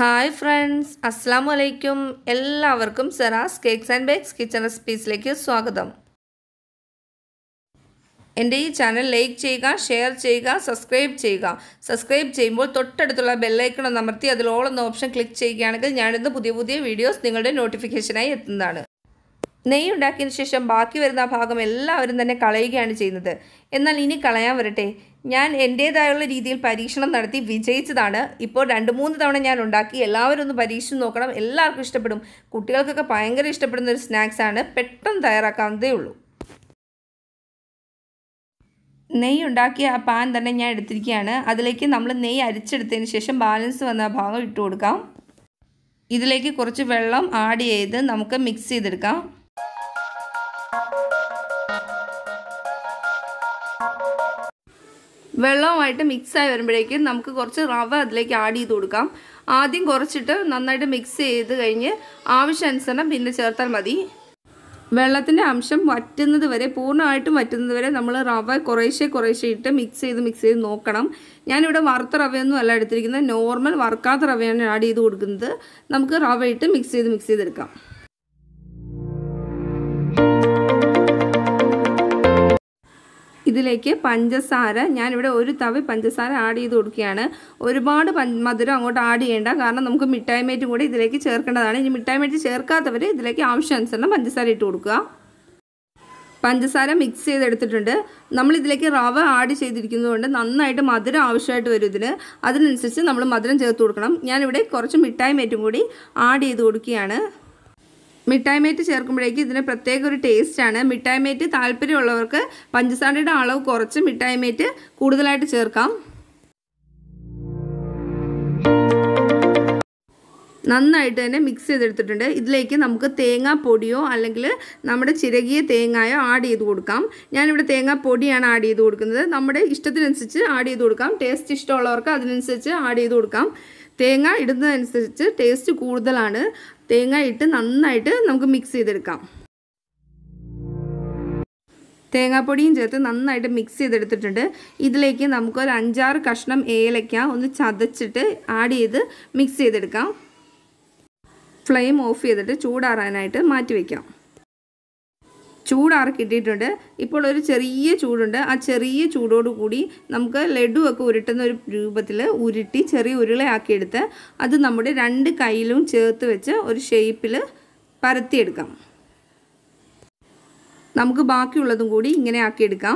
hi friends അസ്സാം വലൈക്കും എല്ലാവർക്കും Sera's cakes and bakes kitchen റെസിപ്പീസിലേക്ക് സ്വാഗതം എൻ്റെ ഈ ചാനൽ ലൈക്ക് ചെയ്യുക ഷെയർ ചെയ്യുക സബ്സ്ക്രൈബ് ചെയ്യുക സബ്സ്ക്രൈബ് ചെയ്യുമ്പോൾ തൊട്ടടുത്തുള്ള ബെല്ലൈക്കൺ ഒന്ന് അമർത്തി അതിൽ ഓൾ എന്ന ഓപ്ഷൻ ക്ലിക്ക് ചെയ്യുകയാണെങ്കിൽ ഞാനിന്ന് പുതിയ പുതിയ വീഡിയോസ് നിങ്ങളുടെ നോട്ടിഫിക്കേഷനായി എത്തുന്നതാണ് നെയ്യ് ഉണ്ടാക്കിയതിന് ശേഷം ബാക്കി വരുന്ന ആ ഭാഗം എല്ലാവരും തന്നെ കളയുകയാണ് ചെയ്യുന്നത് എന്നാൽ ഇനി കളയാൻ വരട്ടെ ഞാൻ എൻ്റേതായുള്ള രീതിയിൽ പരീക്ഷണം നടത്തി വിജയിച്ചതാണ് ഇപ്പോൾ രണ്ട് മൂന്ന് തവണ ഞാൻ ഉണ്ടാക്കി എല്ലാവരും ഒന്ന് പരീക്ഷിച്ച് നോക്കണം എല്ലാവർക്കും ഇഷ്ടപ്പെടും കുട്ടികൾക്കൊക്കെ ഭയങ്കര ഇഷ്ടപ്പെടുന്ന ഒരു സ്നാക്സ് ആണ് പെട്ടെന്ന് തയ്യാറാക്കാവുന്നതേ ഉള്ളൂ നെയ്യ് ഉണ്ടാക്കിയ ആ പാൻ തന്നെ ഞാൻ എടുത്തിരിക്കുകയാണ് അതിലേക്ക് നമ്മൾ നെയ്യ് അരിച്ചെടുത്തതിന് ശേഷം ബാലൻസ് വന്ന ആ ഭാഗം ഇട്ട് കൊടുക്കാം ഇതിലേക്ക് കുറച്ച് വെള്ളം ആഡ് ചെയ്ത് നമുക്ക് മിക്സ് ചെയ്തെടുക്കാം വെള്ളവുമായിട്ട് മിക്സായി വരുമ്പോഴേക്കും നമുക്ക് കുറച്ച് റവ അതിലേക്ക് ആഡ് ചെയ്ത് കൊടുക്കാം ആദ്യം കുറച്ചിട്ട് നന്നായിട്ട് മിക്സ് ചെയ്ത് കഴിഞ്ഞ് ആവശ്യാനുസരണം പിന്നെ ചേർത്താൽ മതി വെള്ളത്തിൻ്റെ അംശം വറ്റുന്നത് വരെ പൂർണ്ണമായിട്ടും വറ്റുന്നത് വരെ നമ്മൾ റവ കുറേശ്ശെ കുറേശ്ശെ ഇട്ട് മിക്സ് ചെയ്ത് മിക്സ് ചെയ്ത് നോക്കണം ഞാനിവിടെ വറുത്ത റവയൊന്നും അല്ല എടുത്തിരിക്കുന്നത് നോർമൽ വറുക്കാത്ത റവയാണ് ആഡ് ചെയ്ത് കൊടുക്കുന്നത് നമുക്ക് റവ ഇട്ട് മിക്സ് ചെയ്ത് മിക്സ് ചെയ്തെടുക്കാം ഇതിലേക്ക് പഞ്ചസാര ഞാനിവിടെ ഒരു തവി പഞ്ചസാര ആഡ് ചെയ്ത് കൊടുക്കുകയാണ് ഒരുപാട് മധുരം അങ്ങോട്ട് ആഡ് ചെയ്യേണ്ട കാരണം നമുക്ക് മിഠായി മേറ്റും കൂടി ഇതിലേക്ക് ചേർക്കേണ്ടതാണ് ഇനി മിഠായി മേറ്റ് ചേർക്കാത്തവർ ഇതിലേക്ക് ആവശ്യാനുസരണം പഞ്ചസാര ഇട്ട് കൊടുക്കുക പഞ്ചസാര മിക്സ് ചെയ്തെടുത്തിട്ടുണ്ട് നമ്മൾ ഇതിലേക്ക് റവ ആഡ് ചെയ്തിരിക്കുന്നതുകൊണ്ട് നന്നായിട്ട് മധുരം ആവശ്യമായിട്ട് വരും ഇതിന് അതിനനുസരിച്ച് നമ്മൾ മധുരം ചേർത്ത് കൊടുക്കണം ഞാനിവിടെ കുറച്ച് മിഠായി മേറ്റും കൂടി ആഡ് ചെയ്ത് കൊടുക്കുകയാണ് മിഠായിമേറ്റ് ചേർക്കുമ്പോഴേക്കും ഇതിന് പ്രത്യേക ഒരു ടേസ്റ്റാണ് മിഠായിമേറ്റ് താല്പര്യമുള്ളവർക്ക് പഞ്ചസാരയുടെ അളവ് കുറച്ച് മിഠായിമേറ്റ് കൂടുതലായിട്ട് ചേർക്കാം നന്നായിട്ട് തന്നെ മിക്സ് ചെയ്തെടുത്തിട്ടുണ്ട് ഇതിലേക്ക് നമുക്ക് തേങ്ങാപ്പൊടിയോ അല്ലെങ്കിൽ നമ്മുടെ ചിരകിയ തേങ്ങായോ ആഡ് ചെയ്ത് കൊടുക്കാം ഞാനിവിടെ തേങ്ങാപ്പൊടിയാണ് ആഡ് ചെയ്ത് കൊടുക്കുന്നത് നമ്മുടെ ഇഷ്ടത്തിനനുസരിച്ച് ആഡ് ചെയ്ത് കൊടുക്കാം ടേസ്റ്റ് ഇഷ്ടമുള്ളവർക്ക് അതിനനുസരിച്ച് ആഡ് ചെയ്ത് കൊടുക്കാം തേങ്ങ ഇടുന്നതനുസരിച്ച് ടേസ്റ്റ് കൂടുതലാണ് തേങ്ങ ഇട്ട് നന്നായിട്ട് നമുക്ക് മിക്സ് ചെയ്തെടുക്കാം തേങ്ങാപ്പൊടിയും ചേർത്ത് നന്നായിട്ട് മിക്സ് ചെയ്തെടുത്തിട്ടുണ്ട് ഇതിലേക്ക് നമുക്കൊരു അഞ്ചാറ് കഷ്ണം ഏലക്ക ഒന്ന് ചതച്ചിട്ട് ആഡ് ചെയ്ത് മിക്സ് ചെയ്തെടുക്കാം ഫ്ലെയിം ഓഫ് ചെയ്തിട്ട് ചൂടാറാനായിട്ട് മാറ്റി വയ്ക്കാം ചൂടാറി കിട്ടിയിട്ടുണ്ട് ഇപ്പോൾ ഒരു ചെറിയ ചൂടുണ്ട് ആ ചെറിയ ചൂടോടുകൂടി നമുക്ക് ലഡുവൊക്കെ ഉരുട്ടുന്ന ഒരു രൂപത്തിൽ ഉരുട്ടി ചെറിയ ഉരുളയാക്കിയെടുത്ത് അത് നമ്മുടെ രണ്ട് കയ്യിലും ചേർത്ത് വെച്ച് ഒരു ഷേപ്പിൽ പരത്തിയെടുക്കാം നമുക്ക് ബാക്കിയുള്ളതും കൂടി ഇങ്ങനെ ആക്കിയെടുക്കാം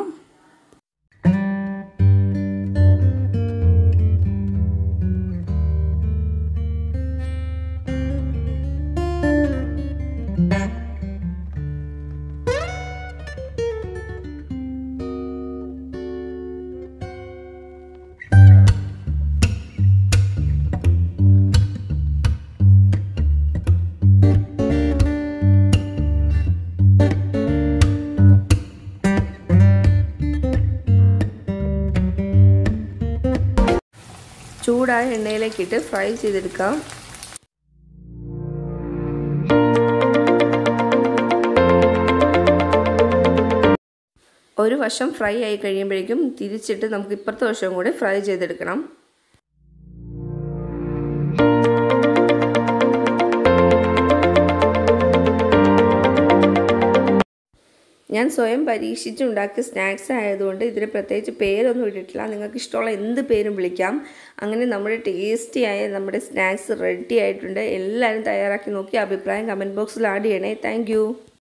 ചൂടായ എണ്ണയിലേക്കിട്ട് ഫ്രൈ ചെയ്തെടുക്കാം ഒരു വശം ഫ്രൈ ആയി കഴിയുമ്പോഴേക്കും തിരിച്ചിട്ട് നമുക്ക് ഇപ്പുറത്തെ വശവും കൂടി ഫ്രൈ ചെയ്തെടുക്കണം ഞാൻ സ്വയം പരീക്ഷിച്ചുണ്ടാക്കിയ സ്നാക്സ് ആയതുകൊണ്ട് ഇതിന് പ്രത്യേകിച്ച് പേരൊന്നും ഇട്ടിട്ടില്ല നിങ്ങൾക്ക് ഇഷ്ടമുള്ള എന്ത് പേരും വിളിക്കാം അങ്ങനെ നമ്മുടെ ടേസ്റ്റിയായ നമ്മുടെ സ്നാക്സ് റെഡി ആയിട്ടുണ്ട് എല്ലാവരും തയ്യാറാക്കി നോക്കി അഭിപ്രായം കമൻറ്റ് ബോക്സിൽ ആഡ് ചെയ്യണേ താങ്ക്